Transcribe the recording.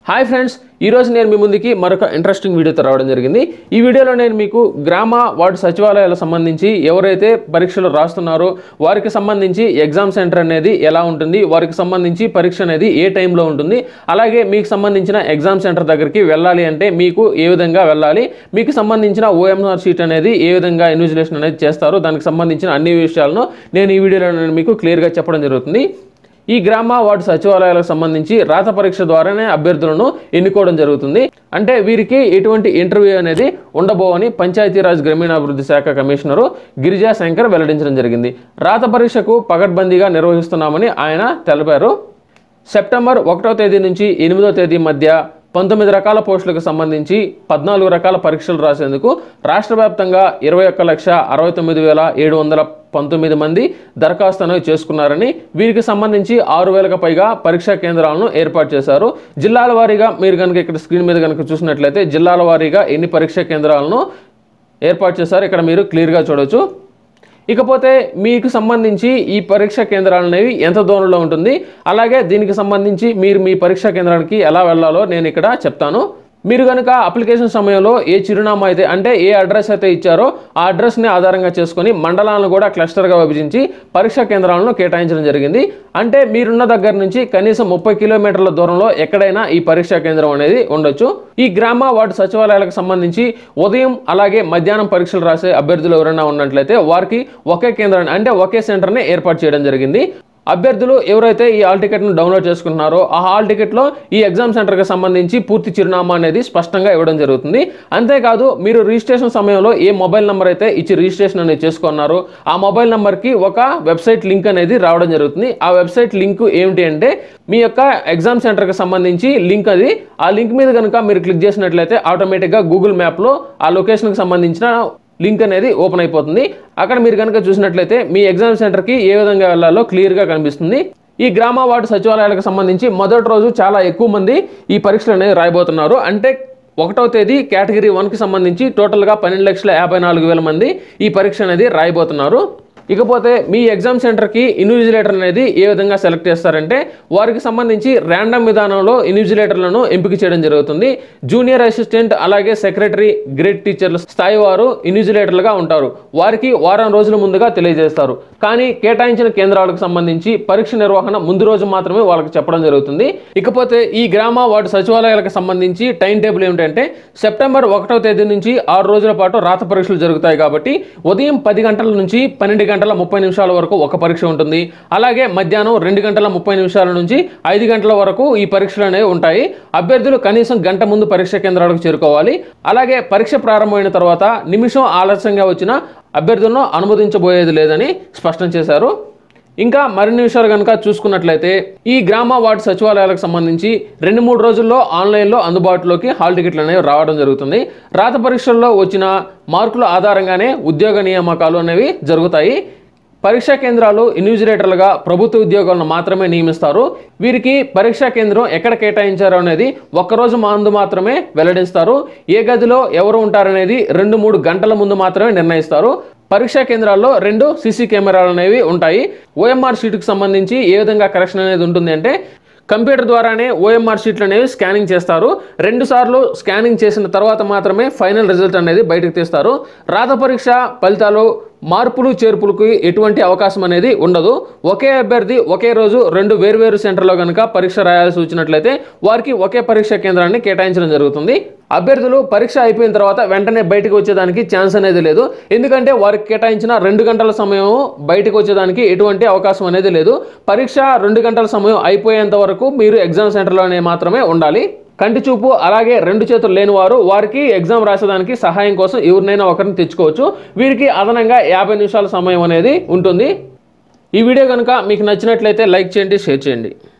hi friends ఈరోజు నేను మీ ముందుకి మరొక ఇంట్రెస్టింగ్ వీడియోతో రావడం జరిగింది ఈ వీడియోలో నేను మీకు గ్రామ వార్డు సచివాలయాలకు సంబంధించి ఎవరైతే పరీక్షలు రాస్తున్నారో వారికి సంబంధించి ఎగ్జామ్ సెంటర్ అనేది ఎలా ఉంటుంది వారికి సంబంధించి పరీక్ష అనేది ఏ టైంలో ఉంటుంది అలాగే మీకు సంబంధించిన ఎగ్జామ్ సెంటర్ దగ్గరికి వెళ్ళాలి అంటే మీకు ఏ విధంగా వెళ్ళాలి మీకు సంబంధించిన ఓఎంఆర్ షీట్ అనేది ఏ విధంగా ఇన్విజిలేషన్ అనేది చేస్తారో దానికి సంబంధించిన అన్ని విషయాలను నేను ఈ వీడియోలో నేను మీకు క్లియర్గా చెప్పడం జరుగుతుంది ఈ గ్రామ వార్డు సచివాలయాలకు సంబంధించి రాత పరీక్ష ద్వారానే అభ్యర్థులను ఎన్నుకోవడం జరుగుతుంది అంటే వీరికి ఎటువంటి ఇంటర్వ్యూ అనేది ఉండబోవని పంచాయతీరాజ్ గ్రామీణాభివృద్ధి శాఖ కమిషనరు గిరిజా శంకర్ వెల్లడించడం జరిగింది రాత పరీక్షకు పకడ్బందీగా నిర్వహిస్తున్నామని ఆయన తెలిపారు సెప్టెంబర్ ఒకటో తేదీ నుంచి ఎనిమిదో తేదీ మధ్య పంతొమ్మిది రకాల పోస్టులకు సంబంధించి పద్నాలుగు రకాల పరీక్షలు రాసేందుకు రాష్ట్ర వ్యాప్తంగా ఇరవై ఒక్క లక్ష అరవై తొమ్మిది వేల ఏడు వందల పంతొమ్మిది మంది దరఖాస్తు అనేవి చేసుకున్నారని వీరికి సంబంధించి ఆరు వేలకు పైగా పరీక్షా కేంద్రాలను ఏర్పాటు చేశారు జిల్లాల వారీగా మీరు కనుక ఇక్కడ స్క్రీన్ మీద కనుక చూసినట్లయితే జిల్లాల వారీగా ఎన్ని పరీక్షా కేంద్రాలను ఏర్పాటు చేశారు ఇక్కడ మీరు క్లియర్గా చూడొచ్చు ఇకపోతే మీకు సంబంధించి ఈ పరీక్షా కేంద్రాలు అనేవి ఎంత దూరంలో ఉంటుంది అలాగే దీనికి సంబంధించి మీరు మీ పరీక్షా కేంద్రానికి ఎలా వెళ్ళాలో నేను ఇక్కడ చెప్తాను మీరు కనుక అప్లికేషన్ సమయంలో ఏ చిరునామా అయితే అంటే ఏ అడ్రస్ అయితే ఇచ్చారో ఆ అడ్రస్ని ఆధారంగా చేసుకొని మండలాలను కూడా క్లస్టర్గా విభజించి పరీక్షా కేంద్రాలను కేటాయించడం జరిగింది అంటే మీరున్న దగ్గర నుంచి కనీసం ముప్పై కిలోమీటర్ల దూరంలో ఎక్కడైనా ఈ పరీక్షా కేంద్రం అనేది ఉండొచ్చు ఈ గ్రామ వార్డు సచివాలయాలకు సంబంధించి ఉదయం అలాగే మధ్యాహ్నం పరీక్షలు రాసే అభ్యర్థులు ఎవరైనా ఉన్నట్లయితే వారికి ఒకే కేంద్రాన్ని అంటే ఒకే సెంటర్ని ఏర్పాటు చేయడం జరిగింది అభ్యర్థులు ఎవరైతే ఈ హాల్ టికెట్ను డౌన్లోడ్ చేసుకుంటున్నారో ఆ హాల్ టికెట్లో ఈ ఎగ్జామ్ సెంటర్కి సంబంధించి పూర్తి చిరునామా అనేది స్పష్టంగా ఇవ్వడం జరుగుతుంది అంతేకాదు మీరు రిజిస్ట్రేషన్ సమయంలో ఏ మొబైల్ నెంబర్ అయితే ఇచ్చి రిజిస్ట్రేషన్ అనేది చేసుకున్నారో ఆ మొబైల్ నెంబర్కి ఒక వెబ్సైట్ లింక్ అనేది రావడం జరుగుతుంది ఆ వెబ్సైట్ లింక్ ఏమిటి అంటే మీ యొక్క ఎగ్జామ్ సెంటర్కి సంబంధించి లింక్ అది ఆ లింక్ మీద కనుక మీరు క్లిక్ చేసినట్లయితే ఆటోమేటిక్గా గూగుల్ మ్యాప్లో ఆ లొకేషన్కి సంబంధించిన లింక్ అనేది ఓపెన్ అయిపోతుంది అక్కడ మీరు కనుక చూసినట్లయితే మీ ఎగ్జామ్ సెంటర్కి ఏ విధంగా వెళ్ళాలో క్లియర్గా కనిపిస్తుంది ఈ గ్రామ వార్డు సచివాలయాలకు సంబంధించి మొదటి రోజు చాలా ఎక్కువ మంది ఈ పరీక్షలు అనేది రాయబోతున్నారు అంటే ఒకటో తేదీ కేటగిరీ వన్కి సంబంధించి టోటల్గా పన్నెండు లక్షల యాభై నాలుగు వేల మంది ఈ పరీక్ష అనేది రాయబోతున్నారు ఇకపోతే మీ ఎగ్జామ్ సెంటర్కి ఇన్విజిలేటర్ అనేది ఏ విధంగా సెలెక్ట్ చేస్తారంటే వారికి సంబంధించి ర్యాండమ్ విధానంలో ఇన్విజిలేటర్లను ఎంపిక చేయడం జరుగుతుంది జూనియర్ అసిస్టెంట్ అలాగే సెక్రటరీ గ్రేడ్ టీచర్ల స్థాయి వారు ఇన్విజిలేటర్లుగా ఉంటారు వారికి వారం రోజుల ముందుగా తెలియజేస్తారు కానీ కేటాయించిన కేంద్రాలకు సంబంధించి పరీక్ష నిర్వహణ ముందు రోజు మాత్రమే వాళ్ళకి చెప్పడం జరుగుతుంది ఇకపోతే ఈ గ్రామ వార్డు సచివాలయాలకు సంబంధించి టైం టేబుల్ ఏమిటంటే సెప్టెంబర్ ఒకటో తేదీ నుంచి ఆరు రోజుల పాటు రాత పరీక్షలు జరుగుతాయి కాబట్టి ఉదయం పది గంటల నుంచి పన్నెండు గంటల ముప్పై నిమిషాల వరకు ఒక పరీక్ష ఉంటుంది అలాగే మధ్యాహ్నం రెండు గంటల ముప్పై నిమిషాల నుంచి ఐదు గంటల వరకు ఈ పరీక్షలు అనేవి ఉంటాయి అభ్యర్థులు కనీసం గంట ముందు పరీక్ష కేంద్రాలకు చేరుకోవాలి అలాగే పరీక్ష ప్రారంభమైన తర్వాత నిమిషం ఆలస్యంగా వచ్చిన అభ్యర్థులను అనుమతించబోయేది లేదని స్పష్టం చేశారు ఇంకా మరిన్ని విషయాలు కనుక చూసుకున్నట్లయితే ఈ గ్రామ వార్డు సచివాలయాలకు సంబంధించి రెండు మూడు రోజుల్లో ఆన్లైన్లో అందుబాటులోకి హాల్ టికెట్లు అనేవి రావడం జరుగుతుంది రాత పరీక్షల్లో వచ్చిన మార్కుల ఆధారంగానే ఉద్యోగ నియామకాలు అనేవి జరుగుతాయి పరీక్షా కేంద్రాలు ఇన్విజిలేటర్లుగా ప్రభుత్వ ఉద్యోగాలను మాత్రమే నియమిస్తారు వీరికి పరీక్షా కేంద్రం ఎక్కడ కేటాయించారు అనేది ఒక్కరోజు ముందు మాత్రమే వెల్లడిస్తారు ఏ గదిలో ఎవరు ఉంటారనేది రెండు మూడు గంటల ముందు మాత్రమే నిర్ణయిస్తారు పరీక్షా కేంద్రాల్లో రెండు సీసీ కెమెరాలు అనేవి ఉంటాయి ఓఎంఆర్ షీట్కి సంబంధించి ఏ విధంగా కరెక్షన్ అనేది ఉంటుంది అంటే కంప్యూటర్ ద్వారానే ఓఎంఆర్ షీట్లు అనేవి స్కానింగ్ చేస్తారు రెండు సార్లు స్కానింగ్ చేసిన తర్వాత మాత్రమే ఫైనల్ రిజల్ట్ అనేది బయటకు తీస్తారు రాత పరీక్ష ఫలితాలు మార్పులు చేర్పులకు ఎటువంటి అవకాశం అనేది ఉండదు ఒకే అభ్యర్థి ఒకే రోజు రెండు వేర్వేరు సెంటర్లో కనుక పరీక్ష రాయాల్సి వచ్చినట్లయితే వారికి ఒకే పరీక్షా కేంద్రాన్ని కేటాయించడం జరుగుతుంది అభ్యర్థులు పరీక్ష అయిపోయిన తర్వాత వెంటనే బయటకు వచ్చేదానికి ఛాన్స్ అనేది లేదు ఎందుకంటే వారికి కేటాయించిన రెండు గంటల సమయం బయటకు వచ్చేదానికి ఎటువంటి అవకాశం అనేది లేదు పరీక్ష రెండు గంటల సమయం అయిపోయేంత వరకు మీరు ఎగ్జామ్ సెంటర్లోనే మాత్రమే ఉండాలి కంటి చూపు అలాగే రెండు చేతులు లేని వారు వారికి ఎగ్జామ్ రాసేదానికి సహాయం కోసం ఎవరినైనా ఒకరిని తెచ్చుకోవచ్చు వీరికి అదనంగా యాభై నిమిషాల సమయం అనేది ఉంటుంది ఈ వీడియో కనుక మీకు నచ్చినట్లయితే లైక్ చేయండి షేర్ చేయండి